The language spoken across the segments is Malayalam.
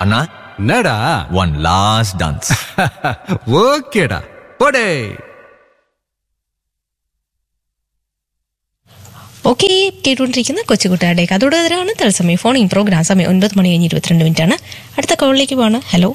அண்ணா என்னடா ஒன் லாஸ்ட் டான்ஸ் ஓகேடா போடே ഓക്കെ കേട്ടുകൊണ്ടിരിക്കുന്ന കൊച്ചുകുട്ടികളുടെ കഥോടകരാണ് തത്സമയം ഫോണിംഗ് പ്രോഗ്രാം സമയം ഒൻപത് മണി കഴിഞ്ഞ് ഇരുപത്തിരണ്ട് മിനിറ്റ് ആണ് അടുത്ത കോളിലേക്ക് പോവാണ് hello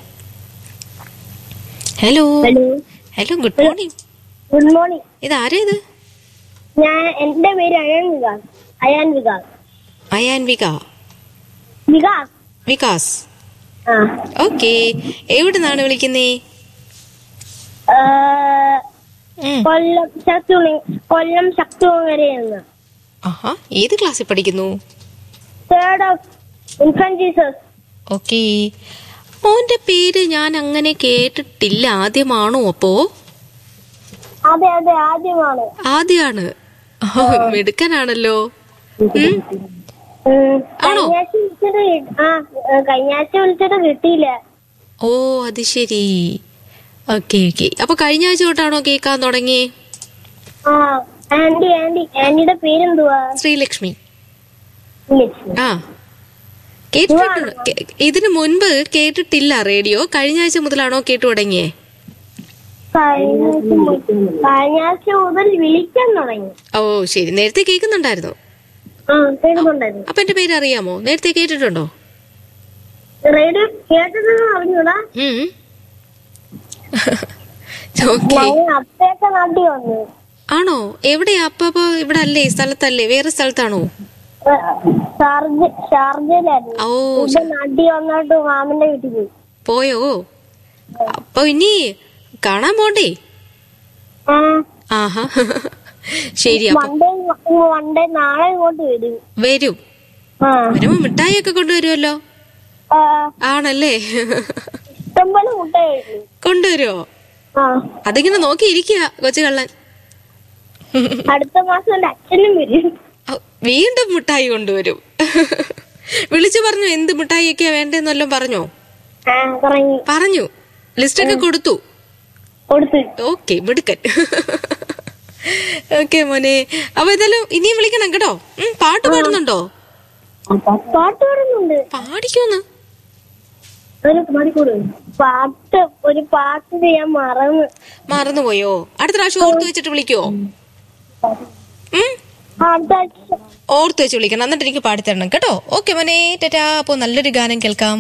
hello hello hello good morning good morning ഇത് ആരാ ഇത് ഞാൻ എന്റെ പേര് അയാൻ വികാസ് അയാൻ വികാസ് അയാൻവിക വികാസ് വികാസ് ആ ഓക്കെ എവിടെ നിന്നാണ് വിളിക്കുന്നേ ഏ, ഉം. കൊല്ലം ശക്തി കൊല്ലം ശക്തിവരയിൽ നിന്ന് ആഹാ ഏത് ക്ലാസ്സിൽ പഠിക്കുന്നു third of Infant Jesus okay മോന്റെ പേര് ഞാൻ അങ്ങനെ കേട്ടിട്ടില്ല ആദ്യമാണോ അപ്പോ അതെ അതെ ആദ്യമാണ് ആദ്യാണ് ഓ, മിടുക്കനാണല്ലോ ഉം. ഉം, ആണോ? കഴിഞ്ഞ ആഴ്ച വിളിച്ചിട്ട് കി- ആ ഏ, കഴിഞ്ഞ ആഴ്ച വിളിച്ചിട്ട് കിട്ടിയില്ല ഓ അത് ശരി ഓക്കെ ഓക്കെ അപ്പൊ കഴിഞ്ഞ ആഴ്ച തൊട്ടാണോ കേൾക്കാൻ തുടങ്ങി ആ ആന്റി ആന്റി ആന്റിയുടെ പേരെന്തുവാ ശ്രീലക്ഷ്മി ലക്ഷ്മി. ആ കേട്ടിട്ടുണ്ട് കേ- ഇതിനു മുൻപ് കേട്ടിട്ടില്ല റേഡിയോ കഴിഞ്ഞ ആഴ്ച മുതലാണോ കേട്ടു തുടങ്ങിയേ കഴിഞ്ഞ ആഴ്ച മുതൽ- കഴിഞ്ഞ ആഴ്ച മുതൽ വിളിക്കാൻ തുടങ്ങി ഓ ശരി നേരത്തെ കേൾക്കുന്നുണ്ടായിരുന്നോ ആ കേൾക്കുന്നുണ്ടായിരുന്നു അപ്പൊ എന്റെ പേര് അറിയാമോ നേരത്തെ കേട്ടിട്ടുണ്ടോ റേഡിയോ കേട്ടതെന്ന് അറിഞ്ഞൂടാ ഉം ഓക്കെ ഞാൻ അപ്പയൊക്കെ നാട്ടിൽ വന്നു ആണോ എവിടെയാ അപ്പൊ അപ്പൊ ഇവിടെ അല്ലേ സ്ഥലത്തല്ലേ വേറെ സ്ഥലത്താണോ ഷാർജ ഷാർജയിലായിരുന്നു ഓ ഇപ്പൊ നാട്ടിൽ വന്നിട്ട് മാമന്റെ വീട്ടിൽ പോയി പോയോ അപ്പൊ ഇനി കാണാൻ പോണ്ടേ ആ ആഹാ ശരി അപ്പൊ വണ്ടേ വണ്ടേ നാളെ ഇങ്ങോട്ട് വരും വരും ആ വരുമ്പോ മിഠായി ഒക്കെ കൊണ്ടുവരുമല്ലോ ആ, ആണല്ലേ ഇഷ്ടംപോലെ മുട്ട കഴിക്കും കൊണ്ടുവരുമോ ആ അതിങ്ങനെ നോക്കിയിരിക്കുക കൊച്ചു കള്ളൻ അടുത്ത മാസം എന്റെ അച്ഛനും വരും ഔ, വീണ്ടും മിഠായി കൊണ്ടുവരും വിളിച്ചു പറഞ്ഞു എന്ത് മിഠായിയൊക്കെയാ വേണ്ടെന്നെല്ലാം പറഞ്ഞോ ആ പറഞ്ഞു പറഞ്ഞു ലിസ്റ്റൊക്കെ കൊടുത്തു കൊടുത്തു ഓക്കെ മിടുക്കൻ ഓക്കെ മോനെ അപ്പൊ ഏതായാലും ഇനിയും വിളിക്കണം കേട്ടോ ഉം, പാട്ട് പാടുന്നുണ്ടോ പാട്ട് പാടുന്നുണ്ട് പാടിക്കോന്ന് ഒരു പാടിക്കൂട് പാട്ട് ഒരു പാട്ട് ചെയ്യാൻ മറന്ന് മറന്നുപോയോ അടുത്ത പ്രാവശ്യം ഓർത്ത് വെച്ചിട്ട് വിളിക്കുവോ ഉം ആ, അടുത്ത ആഴ്ച ഓർത്ത് വെച്ച് വിളിക്കണം എന്നിട്ട് എനിക്ക് പാടിത്തരണം കേട്ടോ ഓക്കെ മോനെ ടാറ്റാ അപ്പൊ നല്ലൊരു ഗാനം കേൾക്കാം